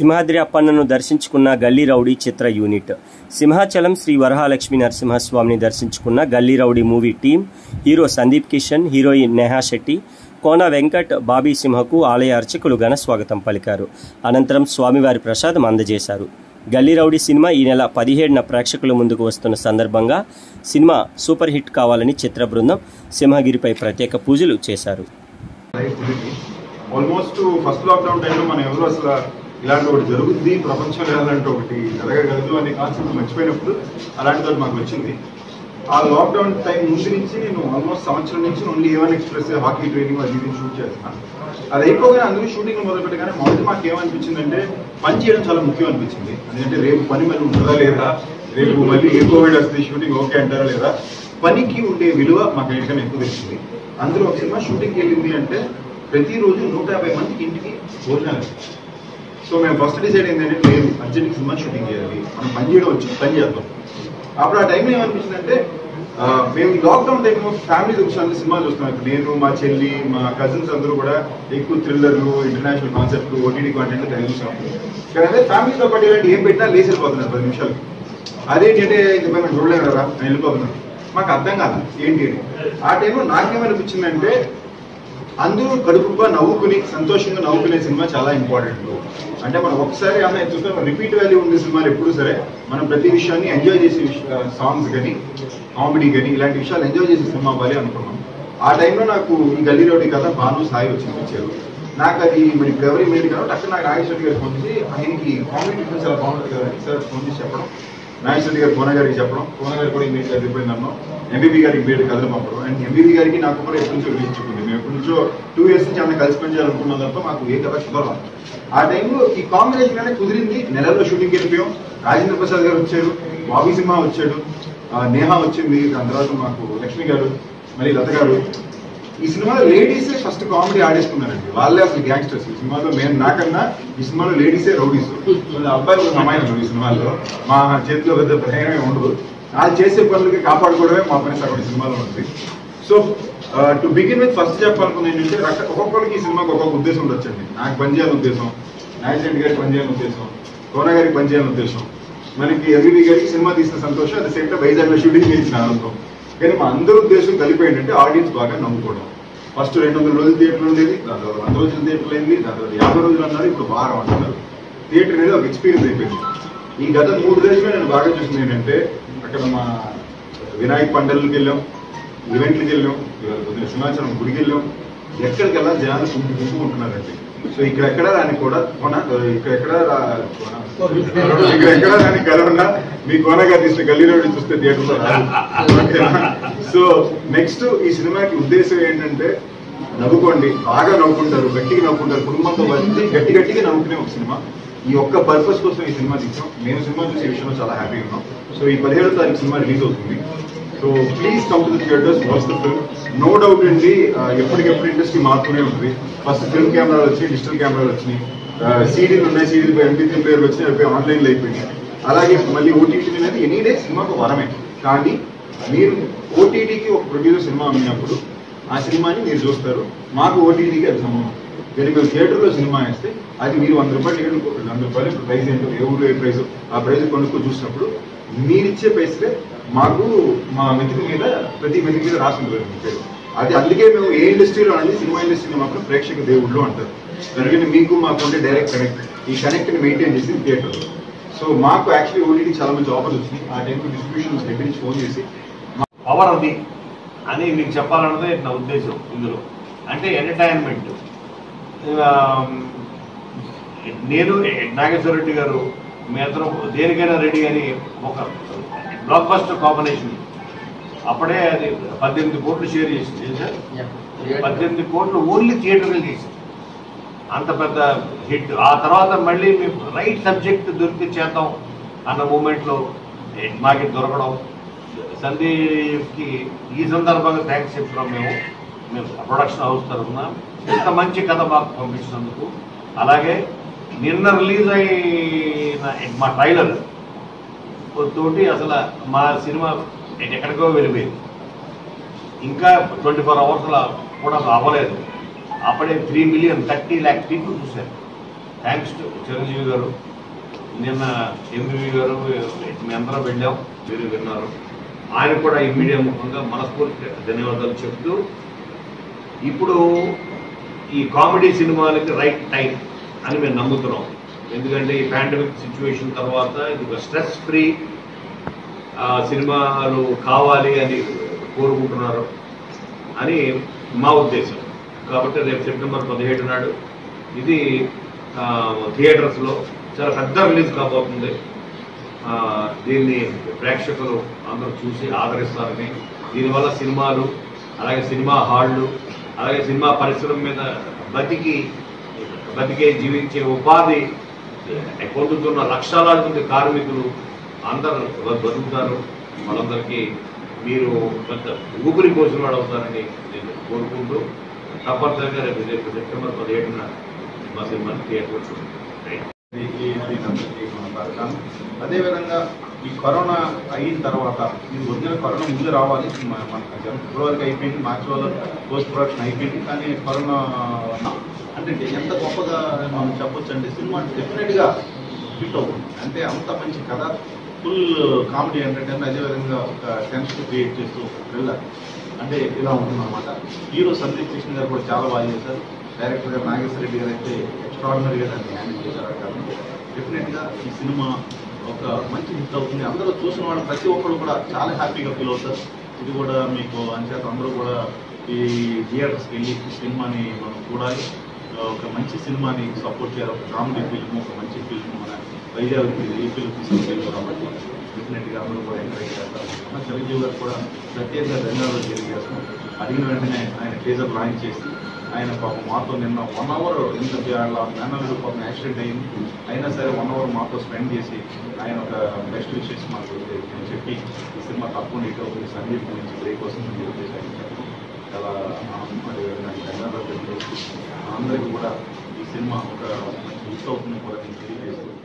సింహాద్రి అప్పన్నను దర్శించుకున్న గల్లీ రౌడీ చిత్ర యూనిట్ సింహాచలం శ్రీ వరహాలక్ష్మి నరసింహస్వామిని దర్శించుకున్న Gully Rowdy movie team hero Sundeep Kishan heroine Neha Shetty Kona Venkat Bobby సింహకు ఆలయ అర్చకులు ఘన స్వాగతం పలికారు అనంతరం స్వామివారి ప్రసాదం అందజేశారు గల్లీ రౌడీ సినిమా ఈ నెల పదిహేడున ప్రేక్షకుల ముందుకు వస్తున్న సందర్భంగా సినిమా సూపర్ హిట్ కావాలని చిత్ర బృందం సింహగిరిపై ప్రత్యేక పూజలు చేశారు లైఫ్ ఇది ఆల్మోస్ట్ ఫస్ట్ లాక్డౌన్ టైంలో మనం ఎవరు అసలు ఇలాంటి ఒకటి జరుగుద్ది ప్రపంచంలో ఇలాంటి ఒకటి జరగగలదు అనే కాన్సెప్ట్ మర్చిపోయినప్పుడు అలాంటి ఒకటి మాకు వచ్చింది ఆ లాక్డౌన్ టైం ముందు నుంచి నేను ఆల్మోస్ట్ సంవత్సరం నుంచి only A one express hockey training అది ఇది షూట్ చేస్తున్నాను అది అయిపోగానే అందరూ షూటింగ్ మొదలు పెట్టగానే మొదటి మాకు ఏమనిపించిందంటే పని చేయడం చాలా ముఖ్యం అనిపించింది ఎందుకంటే రేపు పని మళ్ళీ ఉంటుందా లేదా రేపు మళ్ళీ ఏ కోవిడ్ వస్తుంది షూటింగ్ ఓకే అంటారా లేదా పనికి ఉండే విలువ మాకు ఎందుకని ఎక్కువ తెలిసింది అందులో ఒక సినిమా షూటింగ్కి వెళ్ళింది అంటే ప్రతిరోజు నూట యాభై మందికి ఇంటికి భోజనాలు సో మేము ఫస్ట్ డిసైడ్ ఏంటంటే లేదు అర్జెంట్ సినిమా షూటింగ్ చేయాలి మనం పని చేయడం వచ్చి పని చేద్దాం అప్పుడు ఆ టైంలో ఏమనిపించిందంటే ఆ, మేము లాక్డౌన్ టైంలో ఫ్యామిలీ చూసిన సినిమా చూస్తున్నాం ఇప్పుడు నేను మా చెల్లి మా కజిన్స్ అందరూ కూడా ఎక్కువ థ్రిల్లర్లు ఇంటర్నేషనల్ కాన్సెప్ట్ ఓటీటీ కాంటెంట్ కలిగి చూసాం కానీ అదే ఫ్యామిలీతో పాటు ఇలాంటి ఏం పెట్టినా లేచి వెళ్ళిపోతున్నారు పది నిమిషాలకి అదేంటంటే ఇంకా మేము చూడలేము కదా నేను వెళ్ళిపోతున్నాను మాకు అర్థం కాదు ఏంటి అని ఆ టైంలో నాకేమనిపించిందంటే అందరూ కడుపుగా నవ్వుకుని సంతోషంగా నవ్వుకునే సినిమా చాలా ఇంపార్టెంట్ అంటే మనం ఒకసారి ఏమైనా చూస్తే రిపీట్ వాల్యూ ఉండే సినిమాలు ఎప్పుడు సరే మనం ప్రతి విషయాన్ని ఎంజాయ్ చేసే సాంగ్స్ కానీ కామెడీ కానీ ఇలాంటి విషయాలు ఎంజాయ్ చేసే సినిమా అవ్వాలి అనుకున్నాం ఆ టైంలో నాకు ఈ గల్లీ రోడ్డు కథ భాను సాయి వచ్చి ఇచ్చారు నాకు అది మరి ఇప్పుడు ఎవరి మీరు కాబట్టి అక్కడ నాకు నాగేశ్వరి గారు ఫోన్ చేసి ఆయనకి కామెడీ డిఫరెన్స్ చాలా బాగుంటుంది కదా అని సార్ ఫోన్ చేసి చెప్పడం నాగేశ్వరి గారు కోన గారికి చెప్పడం కోన గారు కూడా ఇమీడియట్ వెళ్ళిపోయింది అన్నాం ఎంబీబీ గారికి ఇమీడియట్ కథలు పంపడం అండ్ ఎంబీబీ గారికి నాకు కూడా ఎప్పటి నుంచో రిలీజ్ మేము ఎప్పటి నుంచో టూ ఇయర్స్ నుంచి ఆమె కలిసి పనిచేయాలనుకున్నాం తప్ప మాకు ఏ కథ కుదరదు ఆ టైంలో ఈ కాంబినేషన్ అనేది కుదిరింది నెలలో షూటింగ్ వెళ్ళిపోయాం రాజేంద్ర ప్రసాద్ గారు వచ్చారు బాబీ సింహ వచ్చాడు ఆ, నేహా వచ్చింది దాని తర్వాత మాకు లక్ష్మి గారు మళ్ళీ లత గారు ఈ సినిమాలో లేడీసే ఫస్ట్ కామెడీ ఆడేసుకున్నారండి వాళ్ళే అసలు గ్యాంగ్స్టర్స్ ఈ సినిమాలో మేము నాకన్నా ఈ సినిమాలో లేడీసే రౌడీస్ అబ్బాయిలు ఒక అమ్మాయిలు ఈ సినిమాలో మా చేతిలో పెద్ద ప్రయాణమే ఉండదు వాళ్ళు చేసే పనులకి కాపాడుకోవడమే మా పని సగం ఈ సినిమాలో ఉంది so to begin with first చెప్పాలనుకుంది ఏంటంటే రక- ఒక్కొక్కరికి ఈ సినిమాకి ఒక్కొక్క ఉద్దేశం ఉండొచ్చండి నాకు పని చేయాలని ఉద్దేశం నాగేశ్వరి గారికి పని చేయాలని ఉద్దేశం కోన గారికి పని చేయాలని ఉద్దేశం మనకి ఎంబీబీ గారికి సినిమా తీసిన సంతోషం అట్ ద సేమ్ టైం వైజాగ్లో షూటింగ్ చేసిన ఆనందం కానీ మా అందరి ఉద్దేశం కలిపి ఏంటంటే ఆడియన్స్ బాగా నమ్ముకోవడం ఫస్ట్ రెండు వందల రోజులు థియేటర్ ఉండేది దాని తర్వాత వంద రోజులు థియేటర్ అయింది దాని తర్వాత యాభై రోజులు అన్నారు ఇప్పుడు వారం అంటున్నారు థియేటర్ అనేది ఒక ఎక్స్పీరియన్స్ అయిపోయింది ఈ గత మూడు రోజులుగా నేను బాగా చూసింది ఏంటంటే అక్కడ మా వినాయక్ పండలకి వెళ్ళాం ఈవెంట్లకి వెళ్ళాం ఇవాళ పొద్దున సింహాచలం గుడికి వెళ్ళాం ఎక్కడికి వెళ్ళా జనాలు గుంపు గుంపు ఉంటున్నారండి సో ఇక్కడ ఎక్కడ రాని కూడా కొన ఇక్కడ ఎక్కడ రా- కొన- ఇక్కడ ఎక్కడ రాని కరోనా మీ కోనగా తీసిన గల్లీ రోడ్డు చూస్తే థియేటర్లో రాదు సో నెక్స్ట్ ఈ సినిమాకి ఉద్దేశం ఏంటంటే నవ్వుకోండి బాగా నవ్వుకుంటారు గట్టిగా నవ్వుకుంటారు కుటుంబంతో కలిసి గట్టి గట్టిగా నవ్వుకునే ఒక సినిమా ఈ ఒక్క పర్పస్ కోసం ఈ సినిమా తీసాం మేము సినిమా చూసే విషయంలో చాలా హ్యాపీగా ఉన్నాం సో ఈ పదిహేడో తారీఖు సినిమా రిలీజ్ అవుతుంది so please come to the theatres watch the film no doubt అండి ఆ, ఎప్పటికెప్పుడు ఇండస్ట్రీ మారుతూనే ఉంటుంది ఫస్ట్ ఫిల్మ్ కెమెరాలు వచ్చి డిజిటల్ కెమెరాలు వచ్చినాయి సీడీలు ఉన్నాయి సీడీలు ఎంపీ త్రీ ప్లేయర్లు వచ్చినాయి అవి ఆన్లైన్లో అయిపోయినాయి అలాగే మళ్ళీ ఓటీటీ అనేది ఎనీ డే సినిమాకు వరమే కానీ మీరు ఓటీటీకి ఒక ప్రొడ్యూసర్ సినిమా అమ్మినప్పుడు ఆ సినిమాని మీరు చూస్తారు మాకు ఓటీటీకి అది సంబంధం కానీ మేము థియేటర్లో సినిమా వేస్తే అది మీరు వంద రూపాయలు టికెట్ కొట్టండి వంద రూపాయలు ఇప్పుడు ప్రైస్ ఏంటో ఏ ఊరు ఏ ప్రైస్ ఆ ప్రైస్ కొనుక్కొని చూసినప్పుడు మీరిచ్చే పైసలే మాకు మా మెతికి మీద ప్రతి మెతికి మీద రాసి ఉంటుంది మీ పేరు అది అందుకే మేము ఏ ఇండస్ట్రీలో అనేది సినిమా ఇండస్ట్రీలో మాత్రం ప్రేక్షక దేవుళ్ళు అంటారు ఎందుకంటే మీకు మాకు ఉంటే డైరెక్ట్ కనెక్ట్ ఈ కనెక్ట్ని మెయింటైన్ చేసి థియేటర్లో సో మాకు యాక్చువల్లీ ఓటీటీ చాలా మంచి ఆఫర్స్ వచ్చినాయి ఆ టైంలో డిస్ట్రిబ్యూషన్ దగ్గర నుంచి ఫోన్ చేసి పవర్ అది అని మీకు చెప్పాలన్నదే నా ఉద్దేశం ఇందులో అంటే ఎంటర్టైన్మెంట్ నేను నాగేశ్వర రెడ్డి గారు మీ అందరం దేనికైనా రెడీ అని ఒక బ్లాక్ బస్టర్ కాంబినేషన్ అప్పుడే అది పద్దెనిమిది కోట్లు షేర్ చేసింది ఏం సార్ పద్దెనిమిది కోట్లు ఓన్లీ థియేటర్ చేసింది అంత పెద్ద హిట్ ఆ తర్వాత మళ్ళీ మేము రైట్ సబ్జెక్ట్ దొరికి చేద్దాం అన్న మూమెంట్లో మాకు ఇది దొరకడం సందీప్కి ఈ సందర్భంగా థ్యాంక్స్ చెప్తున్నాం మేము మేము ప్రొడక్షన్ హౌస్ తరఫున ఇంత మంచి కథ మాకు పంపించినందుకు అలాగే నిన్న రిలీజ్ అయిన మా ట్రైలర్ తోటి అసలు మా సినిమా ఎక్కడికో వెళ్ళిపోయింది ఇంకా ట్వంటీ ఫోర్ అవర్స్లో కూడా అవ్వలేదు అప్పుడే three million thirty lakh people చూశారు థ్యాంక్స్ టు చిరంజీవి గారు నిన్న ఎంబీవి గారు మీ అందరం వెళ్ళాం మీరు విన్నారు ఆయన కూడా ఈ మీడియా ముఖంగా మనస్ఫూర్తి ధన్యవాదాలు చెప్తూ ఇప్పుడు ఈ కామెడీ సినిమాలకి రైట్ టైం అని మేము నమ్ముతున్నాం ఎందుకంటే ఈ పాండమిక్ సిచ్యువేషన్ తర్వాత ఇది ఒక స్ట్రెస్ ఫ్రీ సినిమాలు కావాలి అని కోరుకుంటున్నారు అని మా ఉద్దేశం కాబట్టి రేపు సెప్టెంబర్ పదిహేడు నాడు ఇది ఆ, థియేటర్స్లో చాలా పెద్ద రిలీజ్ కాబోతుంది ఆ, దీన్ని ప్రేక్షకులు అందరూ చూసి ఆదరిస్తారని దీనివల్ల సినిమాలు అలాగే సినిమా హాళ్ళు అలాగే సినిమా పరిశ్రమ మీద బతికి బతికే జీవించే ఉపాధి పొందుతున్న లక్షలాది మంది కార్మికులు అందరూ బతుకుతారు వాళ్ళందరికీ మీరు పెద్ద ఊపిరి పోసిన వాడు అవుతారని నేను కోరుకుంటూ తప్పనిసరిగా రేపు రేపు సెప్టెంబర్ పదిహేడున మా సినిమా థియేటర్ చూడండి ఈ- ఈ- దీనంతటికీ మన పథకం. అదేవిధంగా ఈ కరోనా అయిన తర్వాత ఈ ఒరిజినల్ కరోనా ముందు రావాలి మన- మనకు జన్- ఫిబ్రవరికి అయిపోయింది మార్చి వల్ల పోస్ట్ ప్రొడక్షన్ అయిపోయింది కానీ కరోనా అంటే ఎంత గొప్పగా మనం చెప్పొచ్చు అంటే సినిమా డెఫినెట్గా హిట్ అవుతుంది అంటే అంత మంచి కథ ఫుల్ కామెడీ ఎంటర్టైన్మెంట్ అదేవిధంగా ఒక టెన్షన్ క్రియేట్ చేస్తూ థ్రిల్లర్ అంటే ఇలా ఉంటుంది అనమాట హీరో సందీప్ కృష్ణ గారు కూడా చాలా బాగా చేశారు డైరెక్టర్ గారు నాగేశ్వర రెడ్డి గారు అయితే ఎక్స్ట్రాడినరీగా దాన్ని హ్యాండిల్ చేశారు కాబట్టి డెఫినెట్గా ఈ సినిమా ఒక మంచి హిట్ అవుతుంది అందరూ చూసిన వాళ్ళు ప్రతి ఒక్కరు కూడా చాలా హ్యాపీగా ఫీల్ అవుతారు ఇది కూడా మీకు అంచేత అందరూ కూడా ఈ థియేటర్స్కి వెళ్ళి ఈ సినిమాని మనం చూడాలి ఒక మంచి సినిమాని సపోర్ట్ చేయాలి ఒక కామెడీ ఫిల్మ్ ఒక మంచి ఫిల్మ్ మన వైజాగ్ ఈ ఫిల్మ్ తీసుకెళ్ళి కాబట్టి డెఫినెట్గా అందరూ కూడా ఎంకరేజ్ చేస్తారు మన చిరంజీవి గారు కూడా ప్రత్యేకంగా ధన్యవాదాలు తెలియజేస్తున్నాం అడిగిన వెంటనే ఆయన టీజర్ లాంచ్ చేసి ఆయన పాపం మాతో నిన్న వన్ అవర్ ఎంత మేనల్లుడు పాపం యాక్సిడెంట్ అయింది అయినా సరే వన్ అవర్ మాతో స్పెండ్ చేసి ఆయన ఒక బెస్ట్ విషెస్ మాకు నేను చెప్పి ఈ సినిమా తప్పకుండా ఇటు అవుతుంది సందీప్ గురించి బ్రేక్ వస్తుంది మీరు చెప్పేసి ఆయన చెప్పడం చాలా ఆనందం అదేవిధంగా ఆయన ధన్యవాదాలు తెలియజేస్తూ అందరికీ కూడా ఈ సినిమా ఒక మంచి హిట్ అవుతుందని కూడా నేను తెలియజేస్తూ